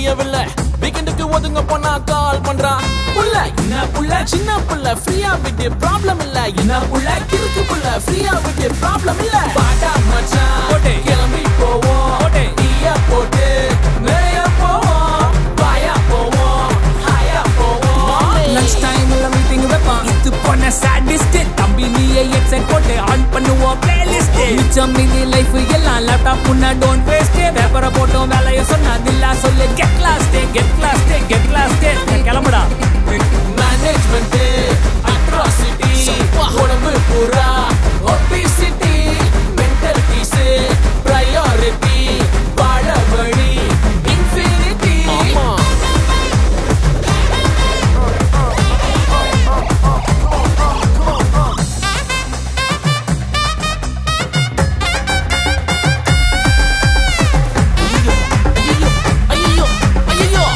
முடியவில்லை வீக்கெண்டுக்கு ஒதுங்க போனா கால் பண்றான் புள்ள என்ன புள்ள சின்ன புள்ள ஃப்ரீயா விட்டு ப்ராப்ளம் இல்ல என்ன புள்ள கிறுக்கு புள்ள ஃப்ரீயா விட்டு ப்ராப்ளம் இல்ல பாட்டா மச்சான் போட்டு. கிளம்பி போவோம் போட்டு. டீயா போட்டு மேய போவோம் பாயா போவோம் ஹாயா போவோம் லஞ்ச் டைம்ல மீட்டிங் வைப்பான் இது போன சாடிஸ்ட் தம்பி நீயே ஹெட்செட் போட்டு ஆன் பண்ணுவோம் பிளேலிஸ்ட் மிச்சம் மீதி லைஃப் எல்லாம் லேப்டாப் முன்னா டோன்ட் வேஸ்ட் பேப்பரை போட்டும் வேலைய சொன்னா தில்லா சொல்லு get lost get lost get lost கிளம்புடா மேனேஜ்மெண்ட் அட்ராசிட்டி உடம்பு பூரா ஒபிசிட்டி மென்டல் பீஸ் பிரையாரிட்டி வாழ வழி இன்ஃபினிட்டி ஐயோ ஐயோ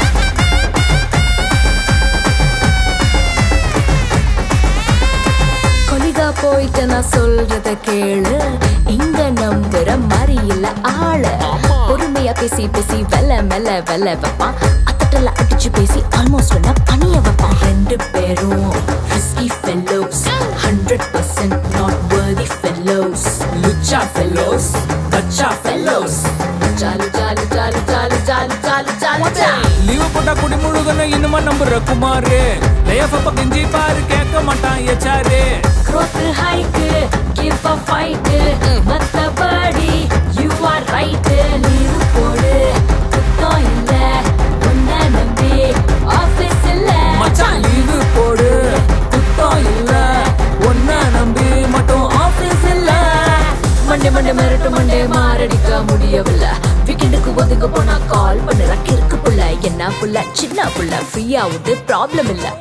கொலிகா போயிட்டு நான் சொல்றத கேளு இங்க நம்புற மாதிரி இல்ல ஆளு பொறுமையா பேசி பேசி வெல மெல்ல வெல வைப்பான் அத்தட்டல அடிச்சு பேசி ஆல்மோஸ்ட் என்ன பணிய வைப்பான் ரெண்டு பேரும் risky fellows hundred percent not worthy fellows லுச்சா fellows பச்சா fellows ஜாலு ஜாலு ஜாலு ஜாலு ஜாலு ஜாலு ஜாலு ஜாலு லீவு போட்டா குடி முழுகணும் இன்னுமா நம்புற குமாரு லேஃப் அப்ப கெஞ்சி பாரு கேட்க மாட்டான் எச்சாரு growth hike give a fight மத்தபடி you are right லீவு போடு குத்தம் இல்ல உன்னை நம்பி ஆபீஸ் இல்ல மச்சான் லீவு போடு குத்தம் இல்ல ஒன்ன நம்பி மட்டும் ஆபீஸ் இல்ல மண்டே மண்டே மிரட்டு மண்டே மாரடிக்க முடியவில்லை வீக்கெண்டுக்கு ஒதுங்க போனா கால் பண்ணுற கிறுக்கு புள்ள என்ன புள்ள சின்ன புள்ள ஃப்ரீயா விட்டு ப்ராப்ளம் இல்ல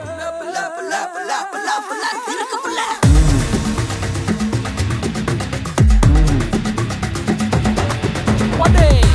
One day.